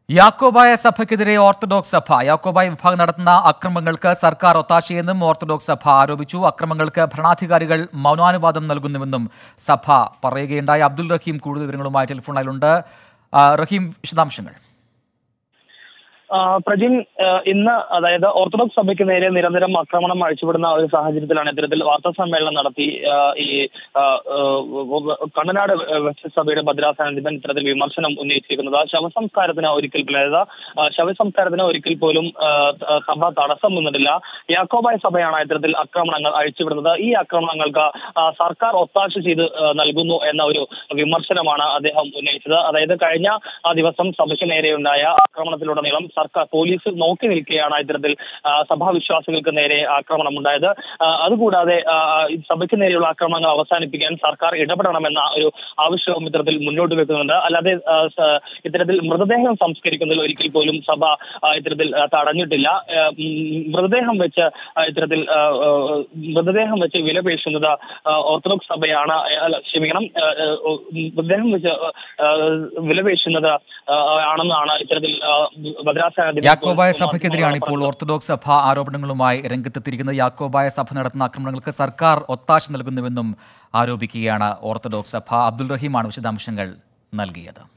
Yakobaya സഭയ്ക്കെതിരെ orthodox സഭ യാക്കോബായ വിഭാഗം നടത്തുന്ന അക്രമങ്ങൾക്ക് സർക്കാർ ഒത്താശയെന്നും ഓർത്തഡോക്സ് സഭ ആരോപിച്ചു അക്രമങ്ങൾക്ക് ഭരണാധികാരികൾ മൗനാനുവാദം നൽകുന്നുവെന്നും സഭ പറയുകയുണ്ടായി അബ്ദുൽ റഹീം കൂടുതൽ വിവരങ്ങളുമായി ടെലിഫോൺ ലൈനിലുണ്ട് ആ, റഹീം വിശദാംശങ്ങൾ ആ, പ്രജിൻ ആ, ഇന്ന് അതായത് ഓർത്തഡോക്സ് സഭയ്ക്ക് നേരെ നിരന്തരം ആക്രമണം അഴിച്ചുവിടുന്ന ഒരു സാഹചര്യത്തിലാണ് ഇത്തരത്തിൽ വാർത്താ സമ്മേളനം നടത്തി ആ, ഈ ആ, ആ, കണ്ണനാട് വെസ്റ്റ് സഭയുടെ ഭദ്രാസനാധിപൻ ഇത്തരത്തിൽ വിമർശനം ഉന്നയിച്ചിരിക്കുന്നത് ശവസംസ്കാരത്തിന് ഒരിക്കൽ അതായത് ആ, ശവസംസ്കാരത്തിന് ഒരിക്കൽ പോലും ആ, ത- സഭ തടസ്സം നിന്നിട്ടില്ല യാക്കോബായ സഭയാണ് ഇത്തരത്തിൽ ആക്രമണങ്ങൾ അഴിച്ചുവിടുന്നത് ഈ ആക്രമണങ്ങൾക്ക് ആ, സർക്കാർ ഒത്താശ ചെയ്ത് ആ, നൽകുന്നു എന്ന ഒരു വിമർശനമാണ് അദ്ദേഹം ഉന്നയിച്ചത് അതായത് കഴിഞ്ഞ ആ ദിവസം സഭയ്ക്ക് നേരെയുണ്ടായ ആക്രമണത്തിലുടനീളം സർക്കാർ പോലീസ് നോക്കി നിൽക്കുകയാണ് ഇത്തരത്തിൽ ആ, സഭാവിശ്വാസികൾക്ക് നേരെ ആക്രമണം ഉണ്ടായത് ആ, അതുകൂടാതെ ആ, ഈ സഭയ്ക്ക് നേരെയുള്ള ആക്രമണങ്ങൾ അവസാനിപ്പിക്കാൻ സർക്കാർ ഇടപെടണമെന്ന ഒരു ആവശ്യവും ഇത്തരത്തിൽ മുന്നോട്ട് വെക്കുന്നുണ്ട് അല്ലാതെ ആ, സ- ഇത്തരത്തിൽ മൃതദേഹം സംസ്കരിക്കുന്നതിൽ ഒരിക്കൽ പോലും സഭ ആ, ഇത്തരത്തിൽ ആ, തടഞ്ഞിട്ടില്ല ആ, ഉം, മൃതദേഹം വെച്ച് ആ, ഇത്തരത്തിൽ ആ, ആ, മൃതദേഹം വെച്ച് വിലപേശുന്നത് ആ, ഓർത്തഡോക്സ് സഭയാണ് ആ, അല്ല ക്ഷമിക്കണം ആ, ആ, മൃതദേഹം വെച്ച് ആ, വിലപേശുന്നത് ആ, ആണെന്നാണ് ഇത്തരത്തിൽ ആ, ഭദ്രാസനാധിപൻ യാക്കോബായ സഭയ്ക്കെതിരെയാണ് ഇപ്പോൾ ഓർത്തഡോക്സ് സഭ ആരോപണങ്ങളുമായി രംഗത്തെത്തിയിരിക്കുന്നത് യാക്കോബായ സഭ നടത്തുന്ന ആക്രമണങ്ങൾക്ക് സർക്കാർ ഒത്താശ നൽകുന്നുവെന്നും ആരോപിക്കുകയാണ് ഓർത്തഡോക്സ് സഭ അബ്ദുൽ റഹീമാണ് വിശദാംശങ്ങൾ നൽകിയത്